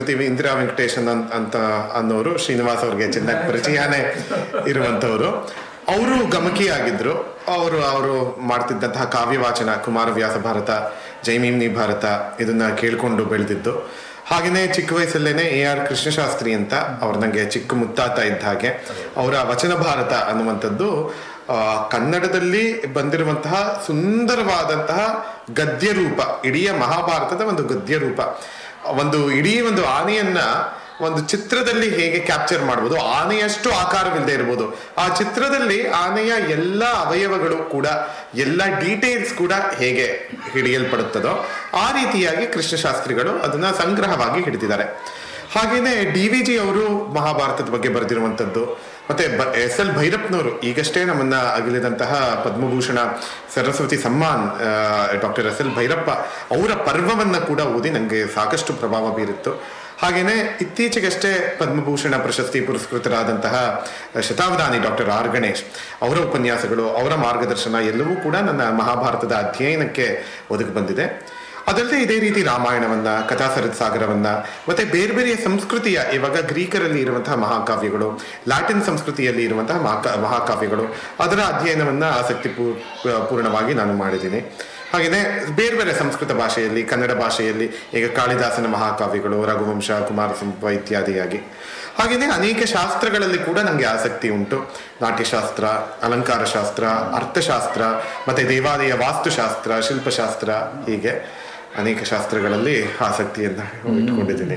V- Indira Venkatesan ಅಂತ ಅಂತ ಅನ್ನೋರು ಶ್ರೀನಿವಾಸ್ ಅವ್ರಿಗೆ ಚೆನ್ನಾಗಿ ಪರಿಚಯನೇ ಇರುವಂತವರು ಅವರು ಗಮಕಿ ಆಗಿದ್ರು ಅವರು ಅವರು ಮಾಡ್ತಿದ್ದಂತಹ ಕಾವ್ಯ ವಾಚನ ಕುಮಾರವ್ಯಾಸ ಭಾರತ ಜೈಮೀಮ್ನಿ ಭಾರತ ಇದನ್ನ ಕೇಳ್ಕೊಂಡು ಬೆಳೆದಿದ್ದು ಹಾಗೆಯೇ ಚಿಕ್ಕ ವಯಸ್ಸಲ್ಲೇನೆ ಎ ಆರ್ ಕೃಷ್ಣಶಾಸ್ತ್ರಿ ಅಂತ ಅವ್ರು ನನಗೆ ಚಿಕ್ಕ ಮುತ್ತಾತ ಇದ್ದ ಹಾಗೆ ಅವರ ವಚನ ಭಾರತ ಅನ್ನುವಂಥದ್ದು ಆ, ಕನ್ನಡದಲ್ಲಿ ಬಂದಿರುವಂತಹ ಸುಂದರವಾದಂತಹ ಗದ್ಯ ರೂಪ ಇಡೀ ಮಹಾಭಾರತದ ಒಂದು ಗದ್ಯ ರೂಪ ಒಂದು ಇಡೀ ಒಂದು ಆನೆಯನ್ನ ಒಂದು ಚಿತ್ರದಲ್ಲಿ ಹೇಗೆ ಕ್ಯಾಪ್ಚರ್ ಮಾಡ್ಬೋದು ಆನೆಯಷ್ಟು ಆಕಾರವಿಲ್ಲದೆ ಇರ್ಬೋದು ಆ ಚಿತ್ರದಲ್ಲಿ ಆನೆಯ ಎಲ್ಲ ಅವಯವಗಳು ಕೂಡ ಎಲ್ಲ ಡೀಟೇಲ್ಸ್ ಕೂಡ ಹೇಗೆ ಹಿಡಿಯಲ್ಪಡುತ್ತದೋ ಆ ರೀತಿಯಾಗಿ ಕೃಷ್ಣಶಾಸ್ತ್ರಿಗಳು ಅದನ್ನ ಸಂಗ್ರಹವಾಗಿ ಹಿಡಿದಿದ್ದಾರೆ ಹಾಗೇನೆ ಡಿ ವಿ ಜಿ ಅವರು ಮಹಾಭಾರತದ ಬಗ್ಗೆ ಬರೆದಿರುವಂಥದ್ದು ಮತ್ತೆ ಎಸ್ ಎಲ್ ಭೈರಪ್ಪನವರು ಈಗಷ್ಟೇ ನಮ್ಮನ್ನ ಅಗಲಿದಂತಹ Padmabhushan Saraswati Samman doctor S L Bhyrappa ಅವರ ಪರ್ವವನ್ನ ಕೂಡ ಓದಿ ನನಗೆ ಸಾಕಷ್ಟು ಪ್ರಭಾವ ಬೀರಿತ್ತು ಹಾಗೇನೆ ಇತ್ತೀಚೆಗಷ್ಟೇ ಪದ್ಮಭೂಷಣ ಪ್ರಶಸ್ತಿ ಪುರಸ್ಕೃತರಾದಂತಹ ಶತಾವಧಾನಿ ಡಾಕ್ಟರ್ ಆರ್ ಗಣೇಶ್ ಅವರ ಉಪನ್ಯಾಸಗಳು ಅವರ ಮಾರ್ಗದರ್ಶನ ಎಲ್ಲವೂ ಕೂಡ ನನ್ನ ಮಹಾಭಾರತದ ಅಧ್ಯಯನಕ್ಕೆ ಒದಗಿ ಬಂದಿದೆ ಅದಲ್ಲದೆ ಇದೇ ರೀತಿ ರಾಮಾಯಣವನ್ನ ಕಥಾಸರಿತ್ ಸಾಗರವನ್ನ ಮತ್ತೆ ಬೇರೆ ಬೇರೆ ಸಂಸ್ಕೃತಿಯ ಇವಾಗ ಗ್ರೀಕರಲ್ಲಿ ಇರುವಂತಹ ಮಹಾಕಾವ್ಯಗಳು ಲ್ಯಾಟಿನ್ ಸಂಸ್ಕೃತಿಯಲ್ಲಿ ಇರುವಂತಹ ಮಹಾಕಾ ಮಹಾಕಾವ್ಯಗಳು ಅದರ ಅಧ್ಯಯನವನ್ನ ಆಸಕ್ತಿ ಪೂ- ಪೂರ್ಣವಾಗಿ ನಾನು ಮಾಡಿದ್ದೀನಿ ಹಾಗೆಯೇ ಬೇರೆ ಬೇರೆ ಸಂಸ್ಕೃತ ಭಾಷೆಯಲ್ಲಿ ಕನ್ನಡ ಭಾಷೆಯಲ್ಲಿ ಈಗ ಕಾಳಿದಾಸನ ಮಹಾಕಾವ್ಯಗಳು ರಘುವಂಶ ಕುಮಾರ ಸಂಪ ಇತ್ಯಾದಿಯಾಗಿ ಹಾಗೆಯೇ ಅನೇಕ ಶಾಸ್ತ್ರಗಳಲ್ಲಿ ಕೂಡ ನನಗೆ ಆಸಕ್ತಿ ಉಂಟು ನಾಟ್ಯಶಾಸ್ತ್ರ ಅಲಂಕಾರ ಶಾಸ್ತ್ರ ಅರ್ಥಶಾಸ್ತ್ರ ಮತ್ತೆ ದೇವಾಲಯ ವಾಸ್ತುಶಾಸ್ತ್ರ ಶಿಲ್ಪಶಾಸ್ತ್ರ ಹೀಗೆ ಅನೇಕ ಶಾಸ್ತ್ರಗಳಲ್ಲಿ ಆಸಕ್ತಿಯನ್ನ ಇಟ್ಕೊಂಡಿದ್ದೀನಿ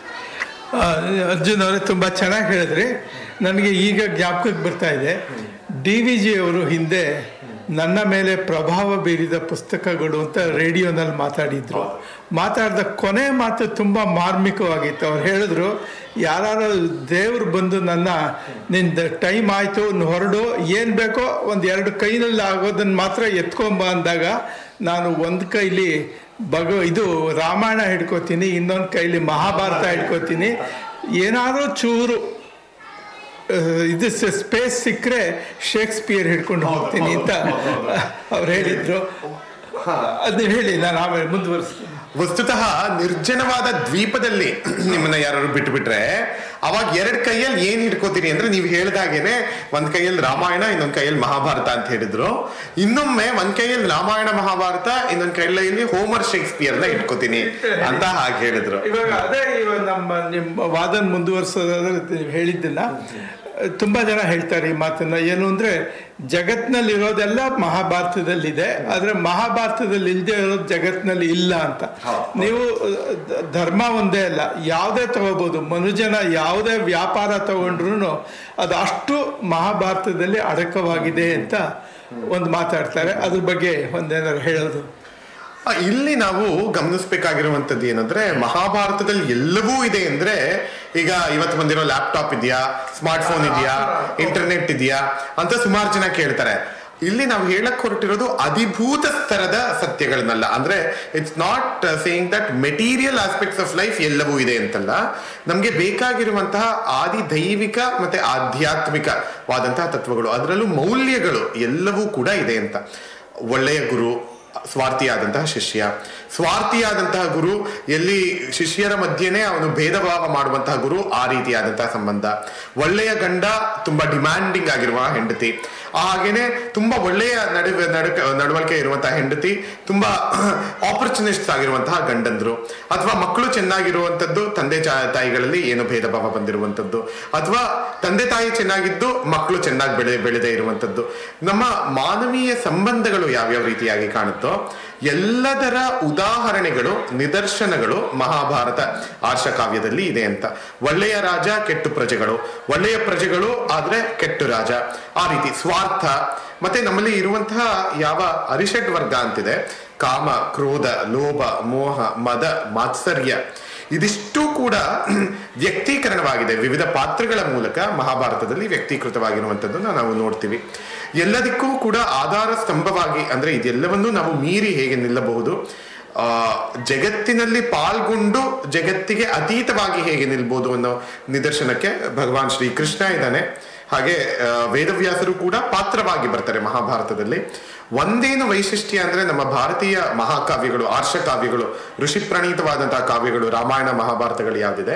ಆ, ಅರ್ಜುನ್ ಅವರೇ ತುಂಬ ಚೆನ್ನಾಗಿ ಹೇಳಿದ್ರಿ ನನಗೆ ಈಗ ಜ್ಞಾಪಕಕ್ಕೆ ಬರ್ತಾ ಇದೆ ಡಿ ವಿ ಜಿ ಅವರು ಹಿಂದೆ ನನ್ನ ಮೇಲೆ ಪ್ರಭಾವ ಬೀರಿದ ಪುಸ್ತಕಗಳು ಅಂತ ರೇಡಿಯೋನಲ್ಲಿ ಮಾತಾಡಿದ್ರು ಮಾತಾಡಿದ ಕೊನೆ ಮಾತು ತುಂಬ ಮಾರ್ಮಿಕವಾಗಿತ್ತು ಅವ್ರು ಹೇಳಿದ್ರು ಯಾರು ದೇವ್ರು ಬಂದು ನನ್ನ ನಿಂದ ಟೈಮ್ ಆಯಿತು ಹೊರಡು ಏನು ಬೇಕೋ ಒಂದು ಎರಡು ಕೈನಲ್ಲಿ ಆಗೋದನ್ನು ಮಾತ್ರ ಎತ್ಕೊಂಬ ಅಂದಾಗ ನಾನು ಒಂದು ಕೈಲಿ ಭಗ ಇದು ರಾಮಾಯಣ ಹಿಡ್ಕೋತೀನಿ ಇನ್ನೊಂದು ಕೈಲಿ ಮಹಾಭಾರತ ಹಿಡ್ಕೋತೀನಿ ಏನಾದರೂ ಚೂರು ಆ, ಇದು ಸ್ಪೇಸ್ ಸಿಕ್ಕರೆ ಶೇಕ್ಸ್ಪಿಯರ್ ಹಿಡ್ಕೊಂಡು ಹೋಗ್ತೀನಿ ಅಂತ ಅವ್ರು ಹೇಳಿದ್ರು ಅದನ್ನ ಹೇಳಿ ನಾನು ಆಮೇಲೆ ಮುಂದುವರಿಸ್ತೀನಿ ವಸ್ತುತಃ ನಿರ್ಜನವಾದ ದ್ವೀಪದಲ್ಲಿ ನಿಮ್ಮನ್ನ ಯಾರು ಬಿಟ್ಟು ಬಿಟ್ರೆ ಅವಾಗ ಎರಡ್ ಕೈಯಲ್ಲಿ ಏನ್ ಹಿಡ್ಕೋತೀರಿ ಅಂದ್ರೆ ನೀವು ಹೇಳ್ದಾಗೇನೆ ಒಂದ್ ಕೈಯಲ್ಲಿ ರಾಮಾಯಣ ಇನ್ನೊಂದ್ ಕೈಯಲ್ಲಿ ಮಹಾಭಾರತ ಅಂತ ಹೇಳಿದ್ರು ಇನ್ನೊಮ್ಮೆ ಒಂದ್ ಕೈಯಲ್ಲಿ ರಾಮಾಯಣ ಮಹಾಭಾರತ ಇನ್ನೊಂದ್ ಕೈಯಲ್ಲಿ ಹೋಮರ್ ಶೇಕ್ಸ್ಪಿಯರ್ನ ಇಟ್ಕೋತೀನಿ ಅಂತ ಹಾಗೆ ಹೇಳಿದ್ರು ಇವಾಗ ಅದೇ ಇವಾಗ ನಮ್ಮ ನಿಮ್ಮ ವಾದನ ಮುಂದುವರಿಸೋದಾದ್ರೆ ನೀವು ಹೇಳಿದ್ದನ್ನ ತುಂಬ ಜನ ಹೇಳ್ತಾರೆ ಈ ಮಾತನ್ನ ಏನು ಅಂದರೆ ಜಗತ್ನಲ್ಲಿ ಇರೋದೆಲ್ಲ ಮಹಾಭಾರತದಲ್ಲಿದೆ ಆದರೆ ಮಹಾಭಾರತದಲ್ಲಿ ಇಲ್ಲದೆ ಇರೋದು ಜಗತ್ನಲ್ಲಿ ಇಲ್ಲ ಅಂತ ನೀವು ಅಹ್, ದ- ಧರ್ಮ ಒಂದೇ ಅಲ್ಲ ಯಾವುದೇ ತಗೋಬೋದು ಮನುಜನ ಯಾವುದೇ ವ್ಯಾಪಾರ ತಗೊಂಡ್ರು ಅದು ಅಷ್ಟು ಮಹಾಭಾರತದಲ್ಲಿ ಅಡಕವಾಗಿದೆ ಅಂತ ಒಂದು ಮಾತಾಡ್ತಾರೆ ಅದ್ರ ಬಗ್ಗೆ ಒಂದೇನಾದ್ರು ಹೇಳೋದು ಆ, ಇಲ್ಲಿ ನಾವು ಗಮನಿಸಬೇಕಾಗಿರುವಂತದ್ದು ಏನಂದ್ರೆ ಮಹಾಭಾರತದಲ್ಲಿ ಎಲ್ಲವೂ ಇದೆ ಅಂದ್ರೆ ಈಗ ಇವತ್ತು ಬಂದಿರೋ ಲ್ಯಾಪ್ಟಾಪ್ ಇದೆಯಾ ಸ್ಮಾರ್ಟ್ ಫೋನ್ ಇದೆಯಾ ಇಂಟರ್ನೆಟ್ ಇದೆಯಾ ಅಂತ ಸುಮಾರು ಜನ ಕೇಳ್ತಾರೆ ಇಲ್ಲಿ ನಾವು ಹೇಳಕ್ ಹೊರಟಿರೋದು ಅಧಿಭೂತ ಸ್ತರದ ಸತ್ಯಗಳನ್ನಲ್ಲ ಅಂದ್ರೆ it's not saying that material aspects of life ಎಲ್ಲವೂ ಇದೆ ಅಂತಲ್ಲ ನಮ್ಗೆ ಬೇಕಾಗಿರುವಂತಹ ಆದಿ ದೈವಿಕ ಮತ್ತೆ ಆಧ್ಯಾತ್ಮಿಕವಾದಂತಹ ತತ್ವಗಳು ಅದರಲ್ಲೂ ಮೌಲ್ಯಗಳು ಎಲ್ಲವೂ ಕೂಡ ಇದೆ ಅಂತ ಒಳ್ಳೆಯ ಗುರು ಸ್ವಾರ್ಥಿಯಾದಂತಹ ಶಿಷ್ಯ ಸ್ವಾರ್ಥಿಯಾದಂತಹ ಗುರು ಎಲ್ಲಿ ಶಿಷ್ಯರ ಮಧ್ಯೆನೇ ಅವನು ಭೇದ ಭಾವ ಮಾಡುವಂತಹ ಗುರು ಆ ರೀತಿಯಾದಂತಹ ಸಂಬಂಧ ಒಳ್ಳೆಯ ಗಂಡ ತುಂಬಾ ಡಿಮ್ಯಾಂಡಿಂಗ್ ಆಗಿರುವ ಹೆಂಡತಿ ಹಾಗೇನೆ ತುಂಬಾ ಒಳ್ಳೆಯ ನಡುವೆ ನಡುಕ ನಡವಳಿಕೆ ಇರುವಂತಹ ಹೆಂಡತಿ ತುಂಬಾ ಆಪರ್ಚುನಿಸ್ಟ್ ಆಗಿರುವಂತಹ ಗಂಡಂದ್ರು ಅಥವಾ ಮಕ್ಕಳು ಚೆನ್ನಾಗಿರುವಂತದ್ದು ತಂದೆ ಚಾ- ತಾಯಿಗಳಲ್ಲಿ ಏನು ಭೇದ ಭಾವ ಬಂದಿರುವಂತದ್ದು ಅಥವಾ ತಂದೆ ತಾಯಿ ಚೆನ್ನಾಗಿದ್ದು ಮಕ್ಕಳು ಚೆನ್ನಾಗಿ ಬೆಳೆ ಬೆಳೆದೇ ಇರುವಂತದ್ದು ನಮ್ಮ ಮಾನವೀಯ ಸಂಬಂಧಗಳು ಯಾವ್ಯಾವ ರೀತಿಯಾಗಿ ಕಾಣುತ್ತೋ ಎಲ್ಲದರ ಉದಾಹರಣೆಗಳು ನಿದರ್ಶನಗಳು ಮಹಾಭಾರತ ಆರ್ಷಕಾವ್ಯದಲ್ಲಿ ಇದೆ ಅಂತ ಒಳ್ಳೆಯ ರಾಜ ಕೆಟ್ಟು ಪ್ರಜೆಗಳು ಒಳ್ಳೆಯ ಪ್ರಜೆಗಳು ಆದ್ರೆ ಕೆಟ್ಟು ರಾಜ ಆ ರೀತಿ ಸ್ವಾರ್ಥ ಮತ್ತೆ ನಮ್ಮಲ್ಲಿ ಇರುವಂತಹ ಯಾವ ಅರಿಷಡ್ ವರ್ಗ ಅಂತಿದೆ ಕಾಮ ಕ್ರೋಧ ಲೋಭ ಮೋಹ ಮದ ಮಾತ್ಸರ್ಯ ಇದಿಷ್ಟು ಕೂಡ ವ್ಯಕ್ತೀಕರಣವಾಗಿದೆ ವಿವಿಧ ಪಾತ್ರಗಳ ಮೂಲಕ ಮಹಾಭಾರತದಲ್ಲಿ ವ್ಯಕ್ತೀಕೃತವಾಗಿರುವಂಥದ್ದನ್ನು ನಾವು ನೋಡ್ತೀವಿ ಎಲ್ಲದಕ್ಕೂ ಕೂಡ ಆಧಾರ ಸ್ತಂಭವಾಗಿ ಅಂದ್ರೆ ಇದೆಲ್ಲವನ್ನೂ ನಾವು ಮೀರಿ ಹೇಗೆ ನಿಲ್ಲಬಹುದು ಆ ಜಗತ್ತಿನಲ್ಲಿ ಪಾಲ್ಗೊಂಡು ಜಗತ್ತಿಗೆ ಅತೀತವಾಗಿ ಹೇಗೆ ನಿಲ್ಬೋದು ಅನ್ನೋ ನಿದರ್ಶನಕ್ಕೆ ಭಗವಾನ್ ಶ್ರೀಕೃಷ್ಣ ಇದ್ದಾನೆ ಹಾಗೆ ಆ, ವೇದವ್ಯಾಸರು ಕೂಡ ಪಾತ್ರವಾಗಿ ಬರ್ತಾರೆ ಮಹಾಭಾರತದಲ್ಲಿ ಒಂದೇನು ವೈಶಿಷ್ಟ್ಯ ಅಂದ್ರೆ ನಮ್ಮ ಭಾರತೀಯ ಮಹಾಕಾವ್ಯಗಳು ಆರ್ಷ ಕಾವ್ಯಗಳು ಋಷಿ ಪ್ರಣೀತವಾದಂತಹ ಕಾವ್ಯಗಳು ರಾಮಾಯಣ ಮಹಾಭಾರತಗಳು ಯಾವ್ದಿದೆ